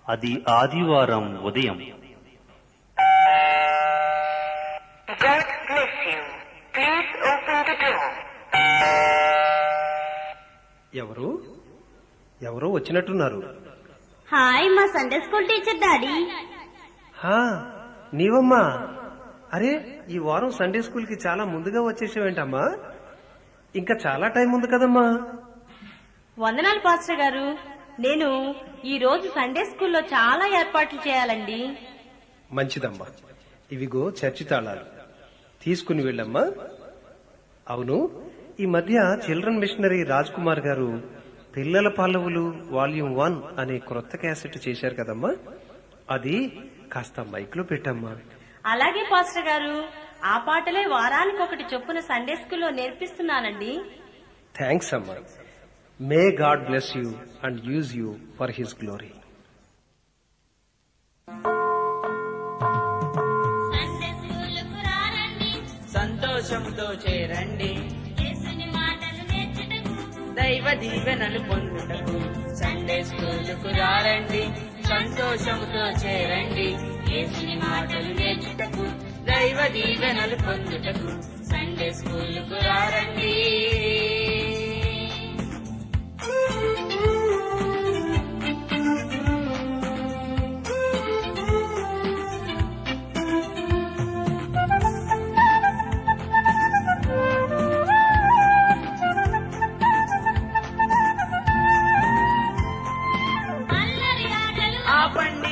అది ఆదివారం ఉదయం God bless you. Please open the door. ఎవరు ఎవరో వచ్చినట్టున్నారు హాయ్ మా సండే స్కూల్ టీచర్ డాడీ హా నీవమ్మా అరే ఈ వారం సండే స్కూల్ కి చాలా ముందుగా వచ్చేసావేంటమ్మా ఇంకా చాలా టైం ఉంది కదమ్మా వందనాలు పాస్టర్ గారు నేను ఈ రోజు సండే స్కూల్లో చాలా ఏర్పాట్లు చేయాలండి మంచిదమ్మా ఇవిగో చర్చి తాళాలు తీసుకుని వెళ్ళమ్మా అవును ఈ మధ్య చిల్డ్రన్ మిషనరీ రాజ్ కుమార్ గారు పిల్లల పల్లవులు వాల్యూమ్ వన్ అనే క్రొత్త క్యాసెట్ చేశారు కదమ్మా అది కాస్త మైక్ లో పెట్టమ్మా అలాగే పాస్టర్ గారు ఆ పాటలే వారానికి ఒకటి చొప్పున సండే స్కూల్లో నేర్పిస్తున్నానండి థ్యాంక్స్ అమ్మా may God bless you and use you for his glory Sunday స్కూలుకు రారండి సంతోషంతో చేరండి యేసుని మాటలు నేర్చుటకు దైవ దీవెనలు పొందుటకు సండే స్కూలుకు రారండి సంతోషంతో చేరండి యేసుని మాటలు నేర్చుటకు దైవ దీవెనలు పొందుటకు సండే స్కూలుకు రారండి అల్లరి ఆటలు ఆపండి